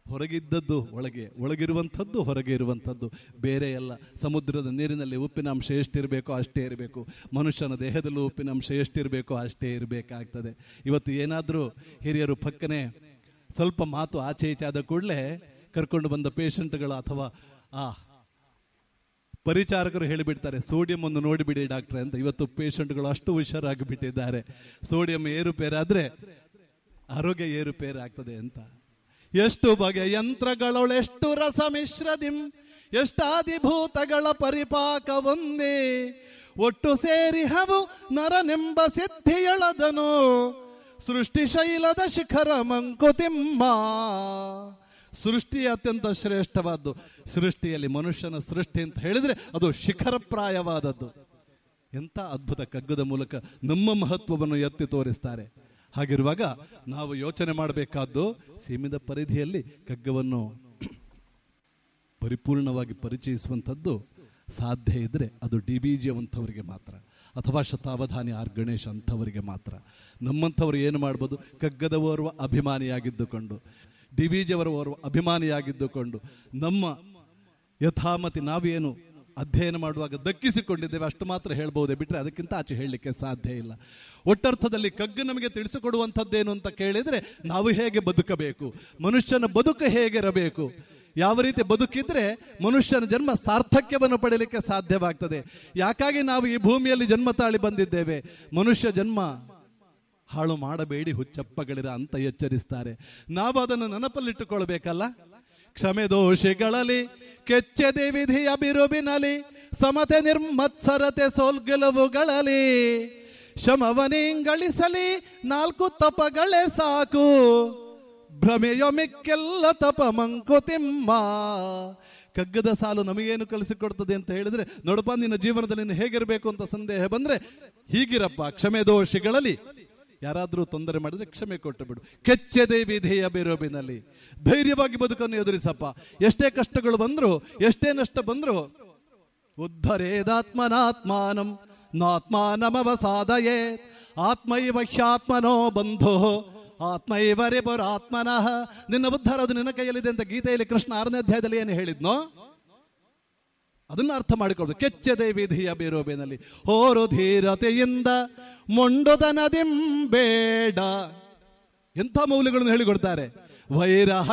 ಹೊರಗಿದ್ದದ್ದು ಒಳಗೆ ಒಳಗಿರುವಂಥದ್ದು ಹೊರಗೆ ಇರುವಂಥದ್ದು ಬೇರೆ ಅಲ್ಲ ಸಮುದ್ರದ ನೀರಿನಲ್ಲಿ ಉಪ್ಪಿನಾಂಶ ಎಷ್ಟಿರಬೇಕೋ ಅಷ್ಟೇ ಇರಬೇಕು ಮನುಷ್ಯನ ದೇಹದಲ್ಲೂ ಉಪ್ಪಿನಾಂಶ ಎಷ್ಟಿರಬೇಕೋ ಅಷ್ಟೇ ಇರಬೇಕಾಗ್ತದೆ ಇವತ್ತು ಏನಾದರೂ ಹಿರಿಯರು ಪಕ್ಕನೆ ಸ್ವಲ್ಪ ಮಾತು ಆಚೆ ಈಚೆ ಆದ ಕೂಡಲೇ ಕರ್ಕೊಂಡು ಬಂದ ಪೇಷಂಟ್ಗಳು ಅಥವಾ ಆ ಪರಿಚಾರಕರು ಹೇಳಿಬಿಡ್ತಾರೆ ಸೋಡಿಯಂ ಒಂದು ನೋಡಿಬಿಡಿ ಡಾಕ್ಟ್ರೆ ಅಂತ ಇವತ್ತು ಪೇಷಂಟ್ಗಳು ಅಷ್ಟು ಹುಷಾರಾಗಿ ಬಿಟ್ಟಿದ್ದಾರೆ ಸೋಡಿಯಂ ಏರುಪೇರಾದ್ರೆ ಆರೋಗ್ಯ ಏರುಪೇರು ಆಗ್ತದೆ ಅಂತ ಎಷ್ಟು ಬಗೆಯ ಯಂತ್ರಗಳೊಳೆಷ್ಟು ರಸ ಮಿಶ್ರದಿಂ ಎಷ್ಟಾದಿಭೂತಗಳ ಪರಿಪಾಕ ಒಂದೇ ಒಟ್ಟು ಸೇರಿ ಹವು ನರನೆಂಬ ಸಿದ್ಧಿಯಳದನು ಸೃಷ್ಟಿ ಶೈಲದ ಶಿಖರ ಮಂಕುತಿಮ್ಮ ಸೃಷ್ಟಿ ಅತ್ಯಂತ ಶ್ರೇಷ್ಠವಾದ್ದು ಸೃಷ್ಟಿಯಲ್ಲಿ ಮನುಷ್ಯನ ಸೃಷ್ಟಿ ಅಂತ ಹೇಳಿದ್ರೆ ಅದು ಶಿಖರಪ್ರಾಯವಾದದ್ದು ಎಂಥ ಅದ್ಭುತ ಕಗ್ಗದ ಮೂಲಕ ನಮ್ಮ ಮಹತ್ವವನ್ನು ಎತ್ತಿ ತೋರಿಸ್ತಾರೆ ಹಾಗಿರುವಾಗ ನಾವು ಯೋಚನೆ ಮಾಡಬೇಕಾದ್ದು ಸೀಮಿತ ಪರಿಧಿಯಲ್ಲಿ ಕಗ್ಗವನ್ನು ಪರಿಪೂರ್ಣವಾಗಿ ಪರಿಚಯಿಸುವಂಥದ್ದು ಸಾಧ್ಯ ಇದ್ರೆ ಅದು ಡಿ ಬಿ ಜಿ ಅಂಥವರಿಗೆ ಮಾತ್ರ ಅಥವಾ ಶತಾವಧಾನಿ ಆರ್ ಗಣೇಶ್ ಅಂಥವರಿಗೆ ಮಾತ್ರ ನಮ್ಮಂಥವ್ರು ಏನು ಮಾಡ್ಬೋದು ಕಗ್ಗದ ಓರ್ವ ಅಭಿಮಾನಿಯಾಗಿದ್ದುಕೊಂಡು ಡಿ ವಿ ಜಿಯವರ ಓರ್ವ ಅಭಿಮಾನಿಯಾಗಿದ್ದುಕೊಂಡು ನಮ್ಮ ಯಥಾಮತಿ ನಾವೇನು ಅಧ್ಯಯನ ಮಾಡುವಾಗ ದಕ್ಕಿಸಿಕೊಂಡಿದ್ದೇವೆ ಅಷ್ಟು ಮಾತ್ರ ಹೇಳ್ಬಹುದೇ ಬಿಟ್ಟರೆ ಅದಕ್ಕಿಂತ ಆಚೆ ಹೇಳಲಿಕ್ಕೆ ಸಾಧ್ಯ ಇಲ್ಲ ಒಟ್ಟರ್ಥದಲ್ಲಿ ಕಗ್ಗು ನಮಗೆ ತಿಳಿಸಿಕೊಡುವಂಥದ್ದೇನು ಅಂತ ಕೇಳಿದರೆ ನಾವು ಹೇಗೆ ಬದುಕಬೇಕು ಮನುಷ್ಯನ ಬದುಕು ಹೇಗಿರಬೇಕು ಯಾವ ರೀತಿ ಬದುಕಿದ್ರೆ ಮನುಷ್ಯನ ಜನ್ಮ ಸಾರ್ಥಕ್ಯವನ್ನು ಪಡೆಯಲಿಕ್ಕೆ ಸಾಧ್ಯವಾಗ್ತದೆ ಯಾಕಾಗಿ ನಾವು ಈ ಭೂಮಿಯಲ್ಲಿ ಜನ್ಮ ತಾಳಿ ಬಂದಿದ್ದೇವೆ ಮನುಷ್ಯ ಜನ್ಮ ಹಾಳು ಮಾಡಬೇಡಿ ಹುಚ್ಚಪ್ಪಗಳಿರ ಅಂತ ಎಚ್ಚರಿಸ್ತಾರೆ ನಾವು ಅದನ್ನು ನೆನಪಲ್ಲಿಟ್ಟುಕೊಳ್ಬೇಕಲ್ಲ ಕ್ಷಮೆ ದೋಷಿಗಳಲ್ಲಿ ಕೆಚ್ಚದೆ ವಿಧಿಯ ಬಿರುಬಿನಲಿ ಸಮತೆ ನಿರ್ಮತ್ಸರತೆ ಸೋಲ್ಗೆಲುವುಗಳಲ್ಲಿ ಶಮವನಿಂಗಳಿಸಲಿ ನಾಲ್ಕು ತಪಗಳೇ ಸಾಕು ಭ್ರಮೆಯೊ ಮಿಕ್ಕೆಲ್ಲ ತಪ ಮಂಕುತಿಮ್ಮ ಕಗ್ಗದ ಸಾಲು ನಮಗೇನು ಕಲಿಸಿಕೊಡ್ತದೆ ಅಂತ ಹೇಳಿದ್ರೆ ನೋಡಪ್ಪ ನಿನ್ನ ಜೀವನದಲ್ಲಿ ನೀನು ಹೇಗಿರಬೇಕು ಅಂತ ಸಂದೇಹ ಬಂದ್ರೆ ಹೀಗಿರಪ್ಪ ಕ್ಷಮೆ ದೋಷಿಗಳಲ್ಲಿ ಯಾರಾದರೂ ತೊಂದರೆ ಮಾಡಿದ್ರೆ ಕ್ಷಮೆ ಕೊಟ್ಟು ಬಿಡು ಕೆಚ್ಚದೆ ವಿಧೇಯ ಬಿರೋಬಿನಲ್ಲಿ ಧೈರ್ಯವಾಗಿ ಬದುಕನ್ನು ಎದುರಿಸಪ್ಪ ಎಷ್ಟೇ ಕಷ್ಟಗಳು ಬಂದ್ರು ಎಷ್ಟೇ ನಷ್ಟ ಬಂದ್ರು ಉದ್ಧರೇದಾತ್ಮನಾತ್ಮಾನಂ ನಾತ್ಮಾನಮವಸಾದಯೇ ಆತ್ಮೈವ ಹ್ಯಾತ್ಮನೋ ಬಂಧೋ ಆತ್ಮೈವ ರಿಪುರಾತ್ಮನಃ ನಿನ್ನ ಉದ್ಧಾರ ಅದು ನಿನ್ನ ಕೈಯಲ್ಲಿದೆ ಅಂತ ಗೀತೆಯಲ್ಲಿ ಕೃಷ್ಣ ಆರನೇ ಅಧ್ಯಾಯದಲ್ಲಿ ಏನು ಹೇಳಿದ್ನೋ ಅದನ್ನ ಅರ್ಥ ಮಾಡಿಕೊಳ್ಳೋದು ಕೆಚ್ಚದೆ ವಿಧಿಯ ಬೇರೋಬೇನಲ್ಲಿ ಹೋರು ಧೀರತೆಯಿಂದ ಮೊಂಡುತನದಿಂ ಬೇಡ ಎಂಥ ಮೌಲ್ಯಗಳನ್ನು ಹೇಳಿಕೊಡ್ತಾರೆ ವೈರ